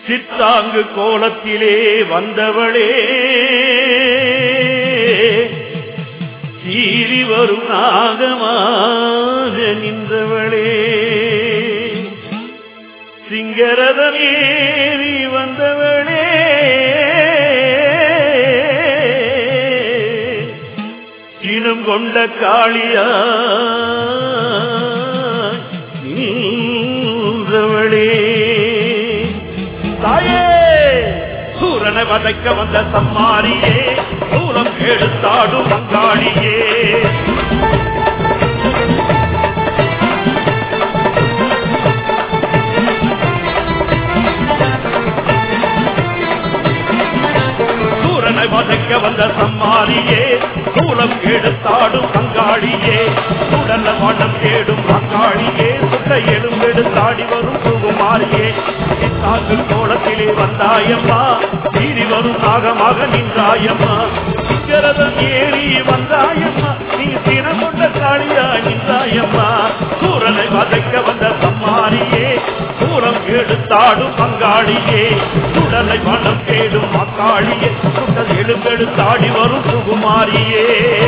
சித்தாங்கு கோலத்திலே வந்தவளே சீறி வரும் நாகமாக நின்றவளே சிங்கரதமேறி வந்தவளே சினம் கொண்ட காளியா நின்றவளே தாயே சூரனை வதைக்க வந்த சம்மாரியே சூரம் எடுத்தாடும் பங்காளியே சூரனை வதைக்க வந்த சம்மாரியே சூலம் எடுத்தாடும் பங்காளியே சுடல வனம் தேடும் பங்காளியே சுட்ட எலும்பெடுத்தாடி வரும் சுகுமாரியே சித்தாக்கு கோலத்திலே வந்தாயம்மா சீறி வரும் நாகமாக நின்றாயம்மா சிங்கரதம் ஏறி வந்தாயம்மா நீ தினம் கொண்ட காளியா நின்றாயம்மா சூரனை வதைக்க வந்த சம்மாரியே சூரம் எடுத்தாடும் பங்காளியே சுடலை மனம் தேடும் மக்காளியே சுடல் எழும்பெடுத்தாடி வரும் சுகுமாரியே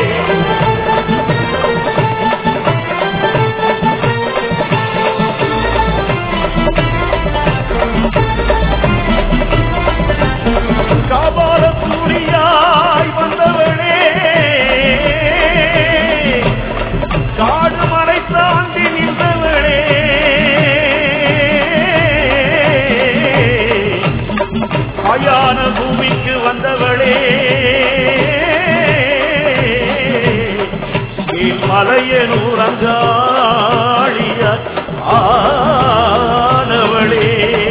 காபால சூரியாய் வந்தவளே காடு மலை தாண்டி நின்றவளே அயான பூமிக்கு வந்தவளே மலையனூரங்காளிய ஆனவளே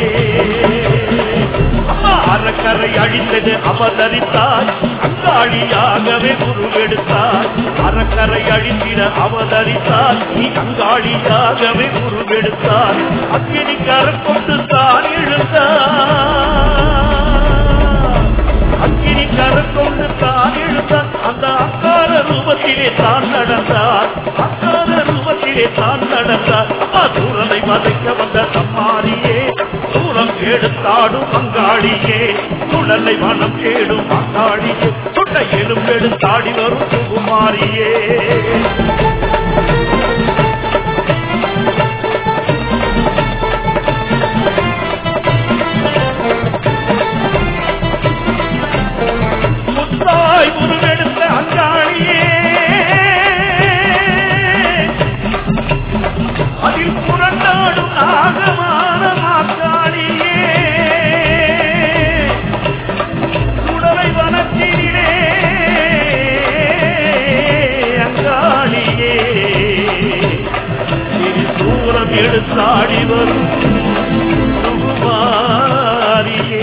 அறக்கரை அழிந்தது அவதரித்தாய் அங்காளியாகவே உருவெடுத்தாய் அறக்கரை அழிந்திட அவதரித்தாய் நீ அங்காளியாகவே உருவெடுத்தாய் அக்கினி கரக்கொண்டு தான் எழுந்தாய் அக்கினி கரக்கொண்டு தான் எழுந்தார் அந்த அக்கார ரூபத்திலே தான் நடந்தார் அக்கார ரூபத்திலே தான் நடந்தார் சூரனை வதைக்க வந்த சம்மாரியே சூரம் எடுத்தாடும் பங்காளியே சுழலை மனம் தேடும் பங்காளியே சுட்ட எலும்பெடுத்தாடி வரும் சுகுமாரியே முத்தாய் உருவெடுத்த அங்காளியே அதில் புரண்டாடும் நாகமான மாக்காளியே சுடலை வனத்திலே அங்காளியே இனி தூரம் எடுத்தாடி வரும் சுகுமாரியே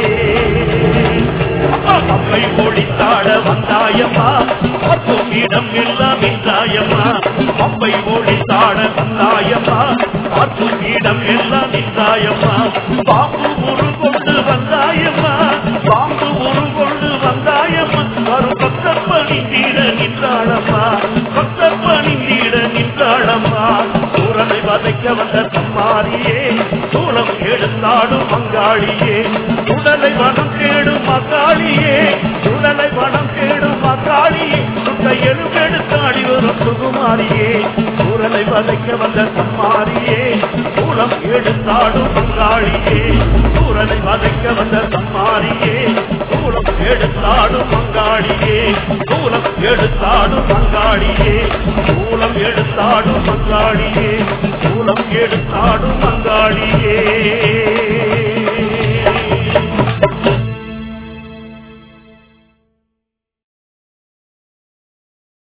அம்மை ஓடித்தாட வந்தாயம்மா பத்தும் இடம் எல்லாம் இன்றாயம்மா அம்மை ஓடித்தாட வந்தாயம்மா பத்தும் இடம் எல்லாம் இன்றாயம்மா பாம்பு உரு கொண்டு வந்தாயம்மா பாம்பு உரு கொண்டு வந்தாயம்மா வரும் பக்தப்பணி தீர நின்றாளம்மா பக்தப்பணி தீர நின்றாளம்மா சூரனை வதைக்க வந்த சம்மாரியே சூளம் எடுத்தாடும் பங்காளியே உடலை வனம் தேடும் மக்காளியே உடலை வனம் தேடும் மக்காளியே சுட்ட எலும்பெடுத்தாடி வரும் சுகுமாரியே சூரலை வதைக்க வந்த சம்மாரியே சூளம் எடுத்தாடும் பங்காளியே சூரனை வதைக்க வந்த சம்மாரியே சூளம் எடுத்தாடும் பங்காளியே சூளம் எடுத்தாடும் பங்காளியே சூளம் எடுத்தாடும் பங்காளியே சூளம் எடுத்தாடும் பங்காளியே